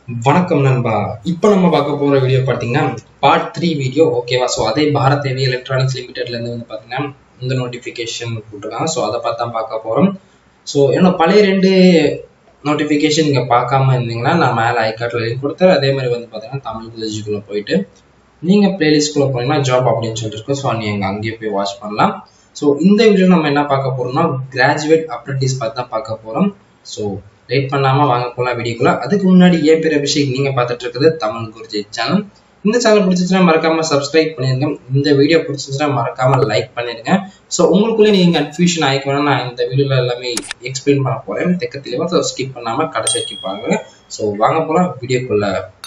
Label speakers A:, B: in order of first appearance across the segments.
A: வணக்கம் நண்பா இப்போ நம்ம பார்க்க போகிற வீடியோ பார்த்தீங்கன்னா பார்ட் த்ரீ வீடியோ ஓகேவா ஸோ அதே பாரத் ஹெவி எலக்ட்ரானிக்ஸ் லிமிடெட்லேருந்து வந்து பார்த்தீங்கன்னா இந்த நோட்டிஃபிகேஷன் போட்டிருக்காங்க ஸோ அதை பார்த்து தான் பார்க்க போகிறோம் ஸோ என்னோட பழைய ரெண்டு நோட்டிஃபிகேஷன் நீங்கள் பார்க்காம இருந்தீங்கன்னா நான் மேலே ஐகார்ட்டில் லிங்க் கொடுத்தேன் அதே மாதிரி வந்து பார்த்தீங்கன்னா தமிழ் வில்லேஜுக்குள்ளே போயிட்டு நீங்கள் பிளேலிஸ்ட்குள்ளே போனீங்கன்னா ஜாப் அப்படின்னு சொல்லிட்டு இருக்கோம் ஸோ நீங்கள் அங்கேயே போய் வாட்ச் பண்ணலாம் ஸோ இந்த வீடியோ நம்ம என்ன பார்க்க போகிறோம்னா கிராஜுவேட் அப்ரண்டிஸ் பார்த்து தான் பார்க்க போகிறோம் ஸோ லேட் பண்ணாமல் வாங்க போகலாம் வீடியோக்குள்ள அதுக்கு முன்னாடி ஏன் பேர் அபிஷேக் நீங்கள் பார்த்துட்டு இருக்குது தமிழ் குருஜி சேனல் இந்த சேனல் பிடிச்சிச்சுன்னா மறக்காம சப்ஸ்கிரைப் பண்ணிருங்க இந்த வீடியோ பிடிச்சிச்சுன்னா மறக்காம லைக் பண்ணிருங்க ஸோ உங்களுக்குள்ளே நீங்கள் கன்ஃபியூஷன் ஆகிக்க வேணா நான் இந்த வீடியோவில் எல்லாமே எக்ஸ்பிளைன் பண்ண போகிறேன் தெக்க தெளிவாக ஸோ ஸ்கிப் பண்ணாமல் கடைசி வரைக்கும் பாருங்க ஸோ வாங்க போகலாம் வீடியோக்குள்ள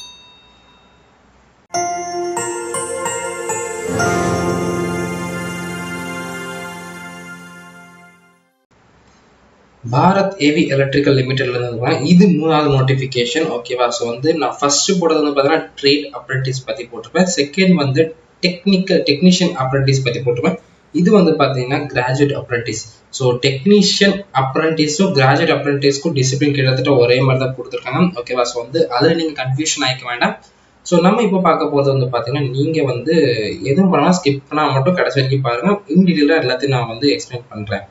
A: பாரத் ஏவி எலக்ட்ரிக்கல் லிமிடெட்ல இருந்து இது மூணாவது நோட்டிஃபிகேஷன் ஓகேவா ஸோ வந்து நான் ஃபர்ஸ்ட் போட்டது வந்து பார்த்தீங்கன்னா ட்ரேட் அப்ரண்டிஸ் பற்றி போட்டிருப்பேன் செகண்ட் வந்து டெக்னிக்கல் டெக்னீஷியன் அப்ரண்டிஸ் பற்றி போட்டிருப்பேன் இது வந்து பார்த்தீங்கன்னா கிராஜுவேட் அப்ரண்டிஸ் ஸோ டெக்னீஷியன் அப்ரண்டிஸும் கிராஜுவேட் அப்ரண்டிஸ்க்கும் டிசிப்ளின் கிட்டத்தட்ட ஒரே மாதிரி தான் கொடுத்துருக்காங்க ஓகேவா ஸோ வந்து அதில் நீங்கள் கன்ஃபியூஷன் ஆகிக்க வேண்டாம் ஸோ நம்ம இப்போ பார்க்க போகிறது வந்து பார்த்தீங்கன்னா நீங்கள் வந்து எதுவும் பண்ணாமல் ஸ்கிப் பண்ணால் மட்டும் கடைசி வரைக்கும் பாருங்கள் இன் டீட்டெயிலாக எல்லாத்தையும் நான் வந்து எக்ஸ்பிளைன் பண்ணுறேன்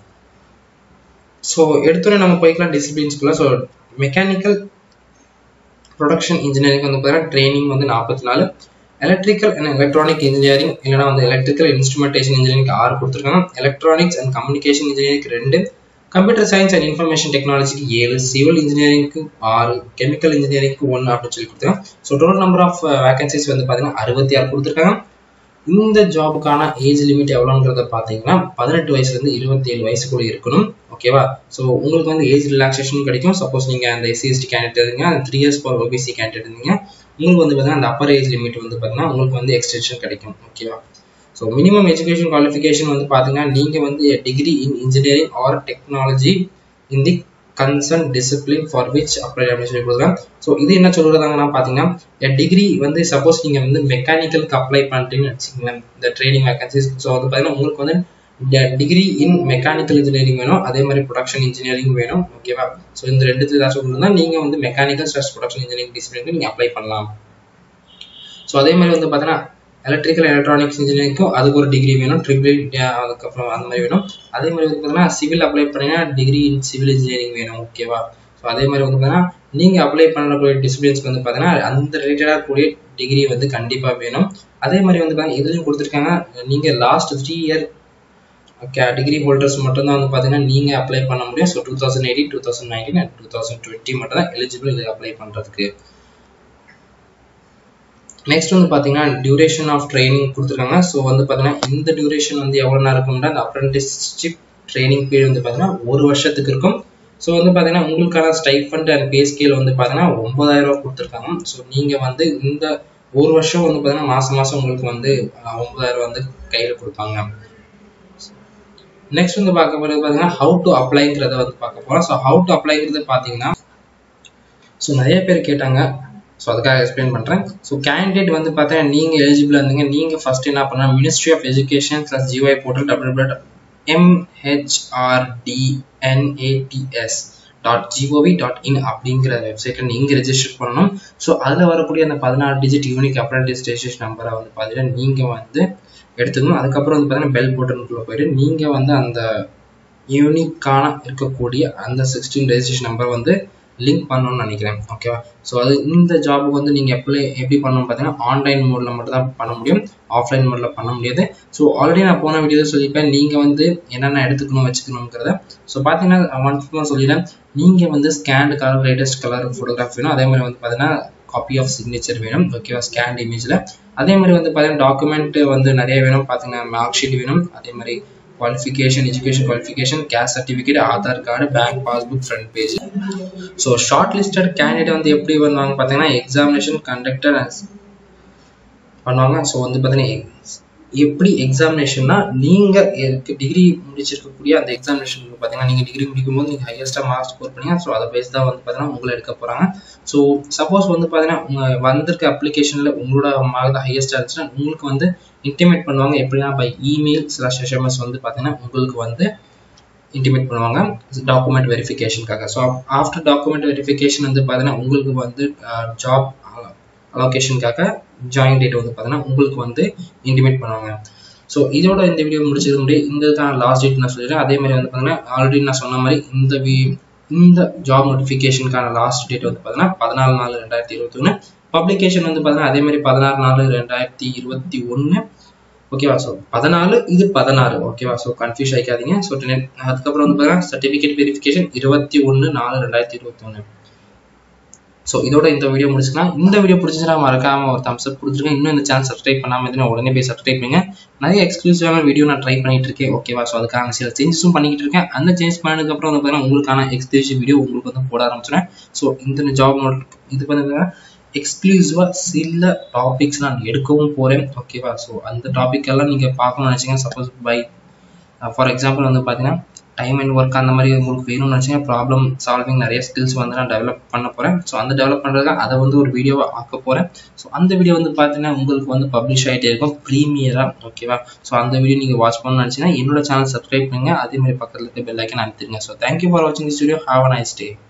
A: ஸோ எடுத்தோடனே நம்ம போய்க்கலாம் டிசிப்ளின்ஸ்குள்ள ஸோ மெக்கானிக்கல் ப்ரொடக்ஷன் இன்ஜினியரிங் வந்து பார்த்தீங்கன்னா ட்ரைனிங் வந்து நாற்பத்தி நாலு எலக்ட்ரிக்கல் அண்ட் எலக்ட்ரானிக் இன்ஜினியரிங் இல்லைனா வந்து எலக்ட்ரிக்கல் இன்ஸ்ட்ருமெண்டேஷன் இன்ஜினியரிங் ஆறு கொடுத்துருக்காங்க எலக்ட்ரானிக்ஸ் அண்ட் கம்யூனிகேஷன் இன்ஜினியரிங் ரெண்டு கம்ப்யூட்டர் சயின்ஸ் அண்ட் இன்ஃபர்மேஷன் டெக்னாலஜிக்கு ஏழு சிவில் இன்ஜினியரிங்க்கு ஆறு கெமிக்கல் இன்ஜினியரிங்க்கு ஒன்று அப்படின்னு சொல்லி கொடுத்துருக்காங்க so total number of vacancies வந்து பார்த்தீங்கன்னா அறுபத்தி ஆறு கொடுத்துருக்காங்க இந்த ஜாபுக்கான ஏஜ் லிமிட் எவ்வளோங்கிறத பார்த்தீங்கன்னா பதினெட்டு வயசுலேருந்து இருபத்தி ஏழு வயசுக்குள்ள இருக்கணும் ஓகேவா ஸோ உங்களுக்கு வந்து ஏஜ் ரிலாக்ஸேஷன் கிடைக்கும் சப்போஸ் நீங்கள் அந்த எஸ்சிஎஸ்டி கேண்டிடேட் இருந்தீங்க அந்த three years for OBC candidate இருந்தீங்க உங்களுக்கு வந்து பார்த்தீங்கன்னா அந்த அப்பர் ஏஜ் லிமிட் வந்து பார்த்தீங்கன்னா உங்களுக்கு வந்து எக்ஸ்டென்ஷன் கிடைக்கும் ஓகேவா ஸோ மினிமம் எஜுகேஷன் குவாலிஃபிகேஷன் வந்து பார்த்தீங்கன்னா நீங்கள் வந்து degree in engineering or technology in the concern discipline for which apply அப்படின்னு சொல்லி கொடுக்குறேன் ஸோ இது என்ன சொல்றதாங்கன்னா பார்த்தீங்கன்னா டிகிரி வந்து சப்போஸ் நீங்கள் வந்து மெக்கானிக்கலுக்கு அப்ளை பண்ணிட்டீங்கன்னு வச்சுக்கோங்களேன் இந்த ட்ரைனிங் வேகன்சிஸ் ஸோ வந்து பார்த்தீங்கன்னா உங்களுக்கு வந்து டிகிரி இன் மெக்கானிக்கல் இன்ஜினியரிங் வேணும் அதே மாதிரி ப்ரொடக்ஷன் இன்ஜினியரிங் வேணும் ஓகேவா ஸோ இந்த ரெண்டுத்துல ஏதாச்சும் ஒன்று தான் நீங்கள் வந்து மெக்கானிக்கல் ஸ்லாஷ் ப்ரொடக்ஷன் இன்ஜினியரிங் டிசிப்ளினுக்கு நீங்கள் அப்ளை பண்ணலாம் ஸோ அதே மாதிரி வந்து பார்த்தீங்கன்னா எலக்ட்ரிக்கல் எலக்ட்ரானிக்ஸ் இன்ஜினியரிங்க்கும் அதுக்கு ஒரு டிகிரி வேணும் ட்ரிபிள் அதுக்கப்புறம் அந்த மாதிரி வேணும் அதே மாதிரி வந்து பார்த்தீங்கன்னா சிவில் அப்ளை பண்ணீங்கன்னா டிகிரி இன் சிவில் இன்ஜினியரிங் வேணும் ஓகேவா ஸோ அதே மாதிரி வந்து பார்த்தீங்கன்னா நீங்கள் அப்ளை பண்ணக்கூடிய டிசிப்ளின்ஸ்க்கு வந்து பார்த்தீங்கன்னா அந்த ரிலேட்டடாக கூடிய டிகிரி வந்து கண்டிப்பாக வேணும் அதே மாதிரி வந்து பார்த்தீங்கன்னா இதுலையும் கொடுத்துருக்காங்க நீங்கள் last three year okay degree holders மட்டும் தான் வந்து பார்த்தீங்கன்னா நீங்கள் அப்ளை பண்ண முடியும் so two thousand eighteen two thousand nineteen and two thousand twenty மட்டும் தான் எலிஜிபிள் இது அப்ளை பண்ணுறதுக்கு நெக்ஸ்ட் வந்து பார்த்தீங்கன்னா டியூரேஷன் ஆஃப் ட்ரைனிங் கொடுத்துருக்காங்க ஸோ வந்து பார்த்தீங்கன்னா இந்த டியூரேஷன் வந்து எவ்வளோ நேரம் இருக்கும்னா அந்த அப்ரெண்டிஸ்ஷிப் ட்ரைனிங் பீரியட் வந்து பார்த்தீங்கன்னா ஒரு வருஷத்துக்கு இருக்கும் ஸோ வந்து பார்த்தீங்கன்னா உங்களுக்கான ஸ்டைஃபண்ட் அண்ட் பே ஸ்கேல் வந்து பார்த்தீங்கன்னா ஒன்பதாயிரம் ரூபா கொடுத்துருக்காங்க ஸோ நீங்கள் வந்து இந்த ஒரு வருஷம் வந்து பார்த்தீங்கன்னா மாதம் மாதம் உங்களுக்கு வந்து ஒன்பதாயிரம் வந்து கையில் கொடுப்பாங்க நெக்ஸ்ட் வந்து பார்க்க போகிறது பார்த்தீங்கன்னா ஹவு டு அப்ளைங்கிறத வந்து பார்க்க போகிறோம் ஸோ ஹவு டு அப்ளைங்கிறது பார்த்தீங்கன்னா ஸோ நிறைய பேர் கேட்டாங்க ஸோ அதுக்காக எக்ஸ்பிளைன் பண்ணுறேன் ஸோ கேண்டிடேட் வந்து பார்த்தீங்கன்னா நீங்கள் எலிஜிபிள் இருந்தீங்க நீங்கள் ஃபர்ஸ்ட் என்ன பண்ணலாம் ministry of education plus GOI portal W W MHRDNATS dot gov dot in அப்படிங்கிற வெப்சைட்டில் நீங்கள் ரெஜிஸ்டர் பண்ணணும் ஸோ அதில் வரக்கூடிய அந்த பதினாறு டிஜிட் யூனிக் அப்ரண்டிஸ் ரெஜிஸ்ட்ரேஷன் நம்பரை வந்து பார்த்தீங்கன்னா நீங்கள் வந்து எடுத்துக்கணும் அதுக்கப்புறம் வந்து பார்த்தீங்கன்னா பெல் பட்டனுக்குள்ளே போயிட்டு நீங்கள் வந்து அந்த யூனிக்கான இருக்கக்கூடிய அந்த சிக்ஸ்டீன் ரெஜிஸ்ட்ரேஷன் நம்பர் வந்து லிங்க் பண்ணணும்னு நினைக்கிறேன் ஓகேவா ஸோ அது இந்த ஜாபுக்கு வந்து நீங்கள் எப்படி எப்படி பண்ணணும் பார்த்தீங்கன்னா ஆன்லைன் மோடில் மட்டும் தான் பண்ண முடியும் ஆஃப்லைன் மோடில் பண்ண முடியாது ஸோ ஆல்ரெடி நான் போன வீடியோ சொல்லியிருப்பேன் நீங்கள் வந்து என்னென்ன எடுத்துக்கணும் வச்சுக்கணுங்கிறத ஸோ பார்த்தீங்கன்னா ஒன் சொல்லிடுறேன் நீங்கள் வந்து scanned colour latest colour photograph வேணும் அதே மாதிரி வந்து பார்த்தீங்கன்னா காப்பி ஆஃப் சிக்னேச்சர் வேணும் ஓகேவா ஸ்கேண்ட் இமேஜில் அதே மாதிரி வந்து பார்த்தீங்கன்னா டாக்குமெண்ட் வந்து நிறைய வேணும் பார்த்தீங்கன்னா மார்க் ஷீட் வேணும் அதே மாதிரி qualification education qualification caste certificate Aadhaar card bank passbook front page so shortlisted candidate வந்து எப்படி பண்ணுவாங்க பார்த்தீங்கன்னா எக்ஸாமினேஷன் கண்டக்டர் பண்ணுவாங்க ஸோ வந்து பார்த்தீங்கன்னா எப்படி எக்ஸாமினேஷன்னா நீங்கள் டிகிரி முடிச்சிருக்கக்கூடிய அந்த எக்ஸாமினேஷன் பார்த்தீங்கன்னா நீங்கள் டிகிரி முடிக்கும் போது நீங்கள் ஹையஸ்ட்டாக மார்க் ஸ்கோர் பண்ணீங்க ஸோ அதை பேஸ் தான் வந்து பார்த்தீங்கன்னா உங்களை எடுக்க போகிறாங்க ஸோ சப்போஸ் வந்து பார்த்தீங்கன்னா உங்கள் வந்திருக்க அப்ளிகேஷனில் உங்களோட மார்க் தான் ஹையஸ்ட்டாக இருந்துச்சுன்னா உங்களுக்கு வந்து இன்டிமேட் பண்ணுவாங்க எப்படின்னா பை இமெயில் ஸ்லாஷ் எஸ்எம்எஸ் வந்து பார்த்தீங்கன்னா உங்களுக்கு வந்து இன்டிமேட் பண்ணுவாங்க டாக்குமெண்ட் வெரிஃபிகேஷனுக்காக ஸோ ஆஃப்டர் டாக்குமெண்ட் வெரிஃபிகேஷன் வந்து பார்த்தீங்கன்னா உங்களுக்கு வந்து ஜாப் அலோகேஷனுக்காக ஜாயின் டேட் வந்து பார்த்தீங்கன்னா உங்களுக்கு வந்து இன்டிமேட் பண்ணுவாங்க ஸோ இதோட இந்த வீடியோ முடிச்சது முடியும் இந்த லாஸ்ட் டேட் நான் சொல்லிடுறேன் அதே மாதிரி வந்து பார்த்தீங்கன்னா ஆல்ரெடி நான் சொன்ன மாதிரி இந்த வி இந்த ஜாப் நோட்டிஃபிகேஷனுக்கான லாஸ்ட் டேட் வந்து பார்த்தீங்கன்னா பதினாலு நாலு ரெண்டாயிரத்தி இருபத்தி ஒன்று பப்ளிகேஷன் வந்து பார்த்தீங்கன்னா அதே மாதிரி பதினாறு நாலு ரெண்டாயிரத்தி இருபத்தி ஒன்று ஓகேவா ஸோ பதினாலு இது பதினாறு ஓகேவா ஸோ கன்ஃபியூஸ் ஆகிக்காதீங்க ஸோ அதுக்கப்புறம் வந்து பார்த்தீங்கன்னா சர்டிஃபிகேட் வெரிஃபிகேஷன் இருபத்தி ஒன்று நாலு ரெண்டாயிரத்தி இருபத்தி ஒன்று ஸோ இதோட இந்த வீடியோ முடிச்சுக்கலாம் இந்த வீடியோ பிடிச்சிச்சுன்னா மறக்காம ஒரு தம்ஸ் அப் கொடுத்துருங்க இன்னும் இந்த சேனல் சப்ஸ்கிரைப் பண்ணாமல் இருந்தால் உடனே போய் சப்ஸ்கிரைப் பண்ணுங்க நிறைய எக்ஸ்க்ளூசிவான வீடியோ நான் ட்ரை பண்ணிட்டு இருக்கேன் ஓகேவா ஸோ அதுக்கான சில சேஞ்சஸும் பண்ணிக்கிட்டு இருக்கேன் அந்த சேஞ்ச் பண்ணதுக்கப்புறம் வந்து பார்த்தீங்கன்னா உங்களுக்கான எக்ஸ்க்ளூசிவ் வீடியோ உங்களுக்கு வந்து போட ஆரம்பிச்சிடுறேன் ஸோ இந்த ஜாப் நோட் இது பார்த்தீங்கன்னா எக்ஸ்க்ளூசிவாக சில டாபிக்ஸ் நான் எடுக்கவும் போகிறேன் ஓகேவா ஸோ அந்த டாபிக் எல்லாம் நீங்கள் பார்க்கணும்னு நினச்சிங்க சப்போஸ் பை ஃபார் எக்ஸாம்பிள் வந்து பார்த்தீங்கன்னா டைம் அண்ட் ஒர்க் அந்த மாதிரி உங்களுக்கு வேணும்னு நினச்சிங்கன்னா ப்ராப்ளம் சால்விங் நிறைய ஸ்கில்ஸ் வந்து நான் டெவலப் பண்ண போகிறேன் ஸோ அந்த டெவலப் பண்ணுறதுக்கு அதை வந்து ஒரு வீடியோவை ஆக்க போகிறேன் ஸோ அந்த வீடியோ வந்து பார்த்தீங்கன்னா உங்களுக்கு வந்து பப்ளிஷ் ஆகிட்டே இருக்கும் ப்ரீமியராக ஓகேவா ஸோ அந்த வீடியோ நீங்கள் வாட்ச் பண்ணணும்னு நினச்சிங்கன்னா என்னோட சேனல் சப்ஸ்கிரைப் பண்ணுங்கள் அதே மாதிரி பக்கத்தில் இருக்க பெல் ஐக்கன் அனுப்பிடுங்க ஸோ தேங்க்யூ ஃபார் வாட்சிங் this video have a nice day